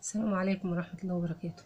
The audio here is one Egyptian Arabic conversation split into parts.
السلام عليكم ورحمة الله وبركاته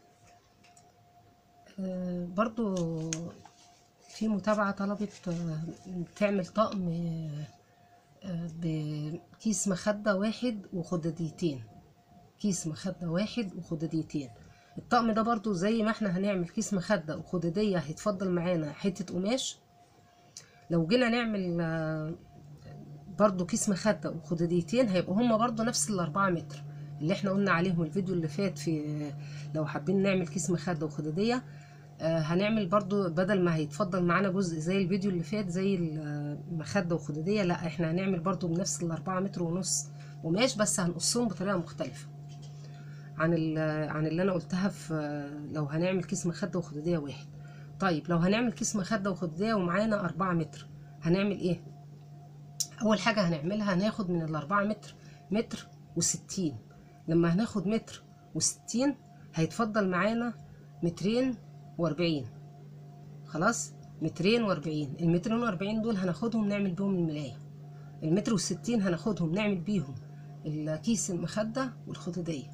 آه، برضو في متابعة طلبت آه، تعمل طقم آه، آه، بكيس مخدة واحد وخداديتين كيس مخدة واحد وخداديتين الطقم ده برضو زي ما احنا هنعمل كيس مخدة وخدادية هيتفضل معانا حتة قماش لو جينا نعمل آه، برضو كيس مخدة وخداديتين هيبقوا هما برضو نفس الأربعة متر اللي احنا قلنا عليهم الفيديو اللي فات في لو حابين نعمل كيس مخدة وخدادية آه، هنعمل برضو بدل ما هيتفضل معانا جزء زي الفيديو اللي فات زي المخدة وخدادية لا احنا هنعمل برضو بنفس الأربعة متر ونص قماش بس هنقصهم بطريقة مختلفة عن ال- عن اللي انا قلتها في لو هنعمل كيس مخدة وخدادية واحد طيب لو هنعمل كيس مخدة وخدادية ومعانا أربعة متر هنعمل ايه اول حاجه هنعملها هناخد من الاربعة متر متر وستين لما هناخد متر وستين هيتفضل معانا مترين واربعين خلاص مترين واربعين المترين واربعين دول هناخدهم نعمل بيهم الملاية المتر والستين هناخدهم نعمل بيهم الكيس المخدة والخدودية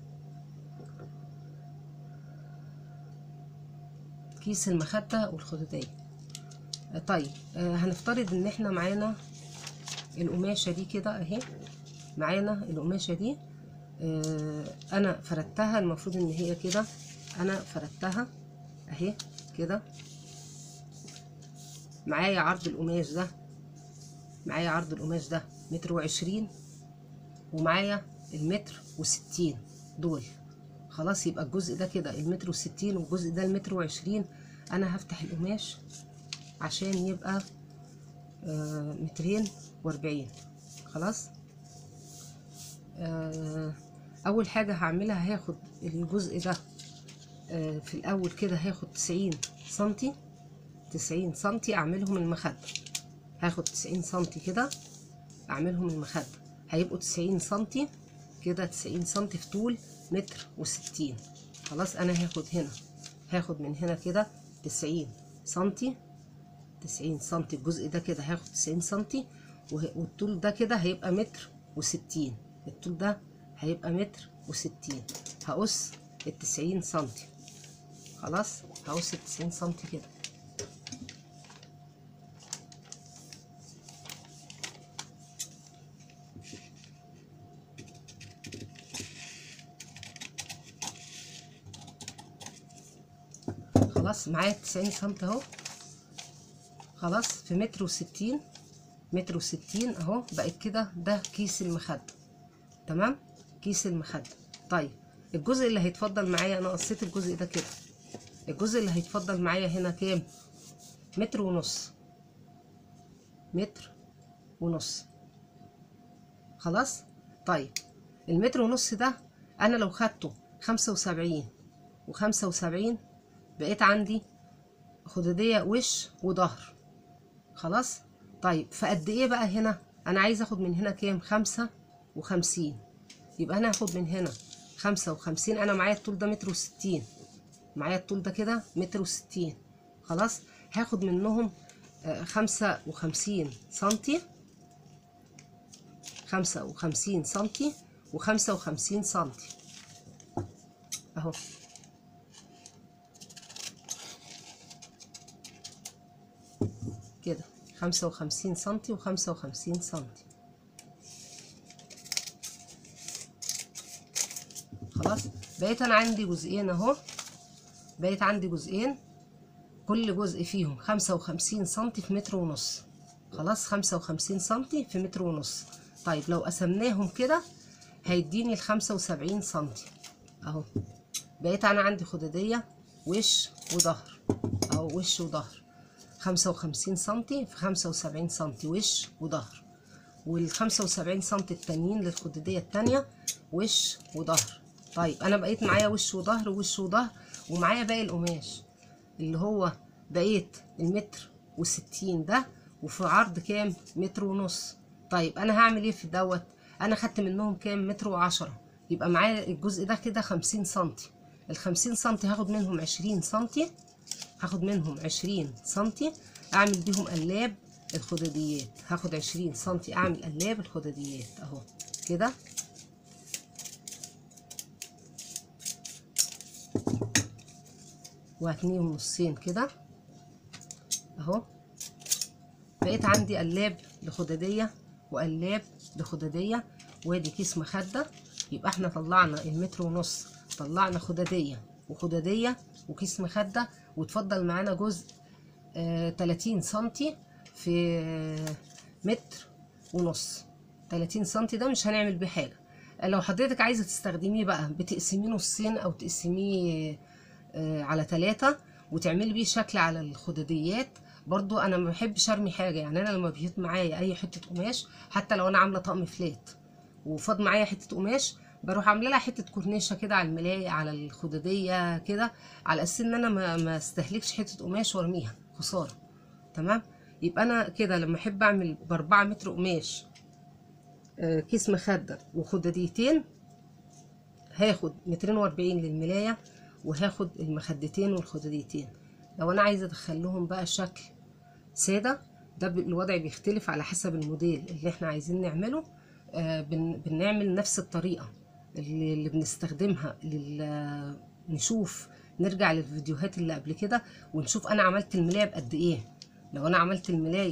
كيس المخدة والخدودية طيب آه، هنفترض ان احنا معانا القماشة دي كده اهي معانا القماشة دي آه، انا فردتها المفروض ان هي كده انا فردتها اهي كده معايا عرض القماش ده معايا عرض القماش ده متر وعشرين ومعايا المتر وستين دول خلاص يبقى الجزء ده كده المتر وستين والجزء ده المتر وعشرين انا هفتح القماش عشان يبقى آه، مترين واربعين خلاص آه، اول حاجة هعملها هاخد الجزء ده آه، في الاول كده هاخد تسعين سنتي تسعين سنتي اعملهم المخدة هاخد تسعين سنتي كده اعملهم المخدة هيبقوا تسعين سنتي كده تسعين سنتي في طول متر وستين خلاص انا هاخد هنا هاخد من هنا كده تسعين سنتي تسعين سنتي الجزء ده كده هاخد تسعين سنتي وه- والطول ده كده هيبقى متر وستين الطول ده هيبقى متر وستين هقص التسعين سنتي خلاص هقص التسعين سنتي كده خلاص معايا التسعين سنتي اهو خلاص في متر وستين متر وستين اهو بقت كده ده كيس المخدة تمام كيس المخدة طيب الجزء اللي هيتفضل معايا انا قصيت الجزء ده كده الجزء اللي هيتفضل معايا هنا كام متر ونص متر ونص خلاص طيب المتر ونص ده انا لو خدته خمسة وسبعين وخمسة وسبعين بقيت عندي خدودية وش وظهر خلاص طيب فقد ايه بقى هنا انا عايز اخد من هنا كام خمسة وخمسين يبقى انا هاخد من هنا خمسة وخمسين انا معايا الطول ده متر وستين معايا الطول ده كده متر وستين خلاص هاخد منهم آه، خمسة وخمسين سنتي خمسة وخمسين سنتي وخمسة وخمسين سنتي اهو كده خمسة وخمسين سنتي وخمسة وخمسين سنتي خلاص بقيت انا عندي جزئين اهو بقيت عندي جزئين كل جزء فيهم خمسة وخمسين سنتي في متر ونص خلاص خمسة وخمسين سنتي في متر ونص طيب لو قسمناهم كده هيديني الخمسة وسبعين سنتي اهو بقيت انا عندي خدادية وش وظهر اهو وش وظهر خمسة وخمسين سنتي في خمسة وسبعين سنتي وش وظهر والخمسة وسبعين سنتي التانيين للخدودية التانية وش وظهر طيب أنا بقيت معايا وش وظهر ووش وظهر ومعايا باقي القماش اللي هو بقيت المتر وستين ده وفي عرض كام متر ونص طيب أنا هعمل ايه في دوت أنا خدت منهم كام متر وعشرة يبقى معايا الجزء ده كده خمسين سنتي الخمسين سنتي هاخد منهم عشرين سنتي هاخد منهم عشرين سنتي اعمل بيهم قلاب الخداديات هاخد عشرين سنتي اعمل قلاب الخداديات اهو كده وهتنيهم نصين كده اهو بقيت عندي قلاب لخدادية وقلاب لخدادية وادي كيس مخدة يبقى احنا طلعنا المتر ونص طلعنا خدادية وخدادية وكيس مخدة وتفضل معانا جزء آه 30 سنتي في آه متر ونص 30 سنتي ده مش هنعمل بيه حاجة لو حضرتك عايزة تستخدميه بقى بتقسميه نصين او تقسميه آه على ثلاثة وتعملي بيه شكل على الخداديات برضو انا ما بحبش ارمي حاجه يعني انا لما بيفوت معايا اي حته قماش حتى لو انا عامله طقم فلات وفاض معايا حته قماش بروح عامله لها حته كورنيشه كده على الملايه على الخداديه كده على اساس ان انا ما, ما استهلكش حته قماش وارميها خساره تمام يبقى انا كده لما احب اعمل باربعة متر قماش آه كيس مخده وخداديتين هاخد مترين واربعين للملايه وهاخد المخدتين والخداديتين لو انا عايزه ادخلهم بقى شكل ساده ده الوضع بيختلف على حسب الموديل اللي احنا عايزين نعمله آه بن بنعمل نفس الطريقه اللي, اللي بنستخدمها لل نشوف نرجع للفيديوهات اللي قبل كده ونشوف انا عملت الملايه بقد ايه لو انا عملت الملايه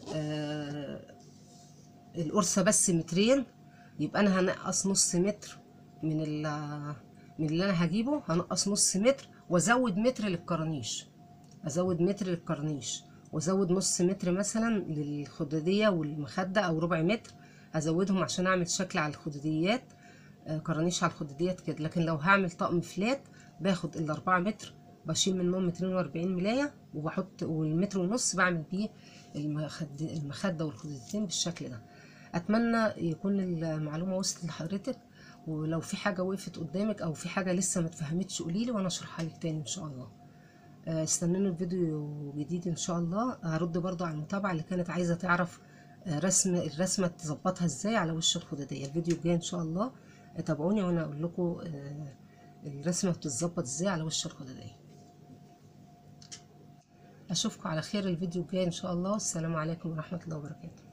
آه القرصه بس مترين يبقى انا هنقص نص متر من من اللي انا هجيبه هنقص نص متر وازود متر للكرانيش ازود متر للكرنيش وازود نص متر مثلا للخداديه والمخده او ربع متر ازودهم عشان اعمل شكل على الخداديات آه كرانيش على الخداديات كده لكن لو هعمل طقم فلات باخد الاربعة متر بشيل منهم مترين واربعين ملايه وبحط والمتر ونص بعمل بيه المخد المخده والخداديتين بالشكل ده اتمنى يكون المعلومه وصلت لحضرتك ولو في حاجه وقفت قدامك او في حاجه لسه ما اتفهمتش قوليلي وانا اشرحها لك تاني ان شاء الله استنوني الفيديو جديد ان شاء الله هرد برضو على المتابعه اللي كانت عايزه تعرف رسم الرسمه تظبطها ازاي على وش الخداديه الفيديو الجاي ان شاء الله تابعوني وانا اقول لكم الرسمه بتتظبط ازاي على وش الخداديه اشوفكم على خير الفيديو الجاي ان شاء الله السلام عليكم ورحمه الله وبركاته